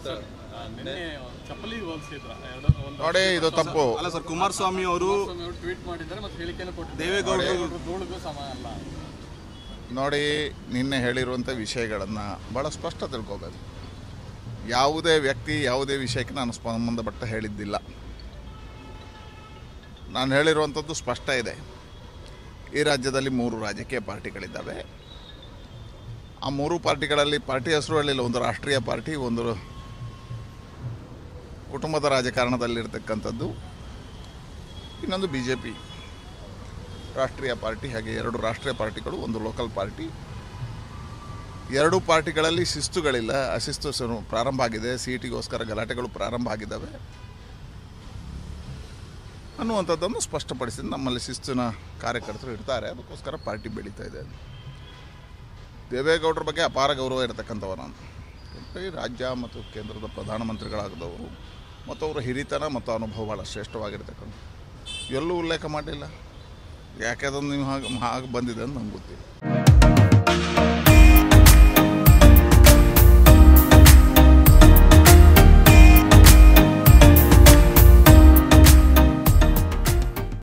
ನಿನ್ನೆ ಚಪ್ಪಲಿಗೆ ಹೋಲಿಸಿದ್ರ ಎರಡು ಒಂದು ನೋಡಿ ಇದು ತಪ್ಪು ಅಲ್ಲ ಸರ್ ಕುಮಾರಸ್ವಾಮಿ ಅವರು ಟ್ವೀಟ್ ಮಾಡಿದ್ದಾರೆ ಮತ್ತೆ ಹೇಳಿಕೆಯನ್ನು ಕೊಟ್ಟಿದ್ದಾರೆ ದೇವೇಗೌಡರು ಧೂಳಿಗೂ ಸಮ ಅಲ್ಲ ನೋಡಿ ನಿನ್ನೆ ಹೇಳಿರುವಂಥ ವಿಷಯಗಳನ್ನು ಭಾಳ ಸ್ಪಷ್ಟ ತಿಳ್ಕೊಬೇಕು ಯಾವುದೇ ವ್ಯಕ್ತಿ ಯಾವುದೇ ವಿಷಯಕ್ಕೆ ನಾನು ಸಂಬಂಧಪಟ್ಟ ಹೇಳಿದ್ದಿಲ್ಲ ನಾನು ಹೇಳಿರುವಂಥದ್ದು ಸ್ಪಷ್ಟ ಇದೆ ಈ ರಾಜ್ಯದಲ್ಲಿ ಮೂರು ರಾಜಕೀಯ ಪಾರ್ಟಿಗಳಿದ್ದಾವೆ ಆ ಮೂರು ಪಾರ್ಟಿಗಳಲ್ಲಿ ಪಾರ್ಟಿ ಹೆಸರು ಹೇಳಿಲ್ಲ ಒಂದು ರಾಷ್ಟ್ರೀಯ ಪಾರ್ಟಿ ಒಂದು ಕುಟುಂಬದ ರಾಜಕಾರಣದಲ್ಲಿರ್ತಕ್ಕಂಥದ್ದು ಇನ್ನೊಂದು ಬಿ ಜೆ ಪಿ ರಾಷ್ಟ್ರೀಯ ಪಾರ್ಟಿ ಹಾಗೆ ಎರಡು ರಾಷ್ಟ್ರೀಯ ಪಾರ್ಟಿಗಳು ಒಂದು ಲೋಕಲ್ ಪಾರ್ಟಿ ಎರಡೂ ಪಾರ್ಟಿಗಳಲ್ಲಿ ಶಿಸ್ತುಗಳಿಲ್ಲ ಅಶಿಸ್ತು ಶುರು ಪ್ರಾರಂಭ ಆಗಿದೆ ಸೀಟಿಗೋಸ್ಕರ ಗಲಾಟೆಗಳು ಪ್ರಾರಂಭ ಆಗಿದ್ದಾವೆ ಅನ್ನುವಂಥದ್ದನ್ನು ಸ್ಪಷ್ಟಪಡಿಸಿ ನಮ್ಮಲ್ಲಿ ಶಿಸ್ತಿನ ಕಾರ್ಯಕರ್ತರು ಇರ್ತಾರೆ ಅದಕ್ಕೋಸ್ಕರ ಪಾರ್ಟಿ ಬೆಳೀತಾ ಇದೆ ದೇವೇಗೌಡರ ಬಗ್ಗೆ ಅಪಾರ ಗೌರವ ಇರತಕ್ಕಂಥವ ನಾನು ಈ ರಾಜ್ಯ ಮತ್ತು ಕೇಂದ್ರದ ಪ್ರಧಾನಮಂತ್ರಿಗಳಾಗದವರು ಮತ್ತು ಅವರ ಹಿರಿತನ ಮತ್ತು ಅನುಭವ ಭಾಳ ಶ್ರೇಷ್ಠವಾಗಿರ್ತಕ್ಕಂಥ ಎಲ್ಲೂ ಉಲ್ಲೇಖ ಮಾಡಲಿಲ್ಲ ಯಾಕೆ ಅದನ್ನು ನೀವು ಹಾಗೆ ಹಾಗೆ ಬಂದಿದೆ ಅಂತ ನಂಗೆ ಗೊತ್ತಿಲ್ಲ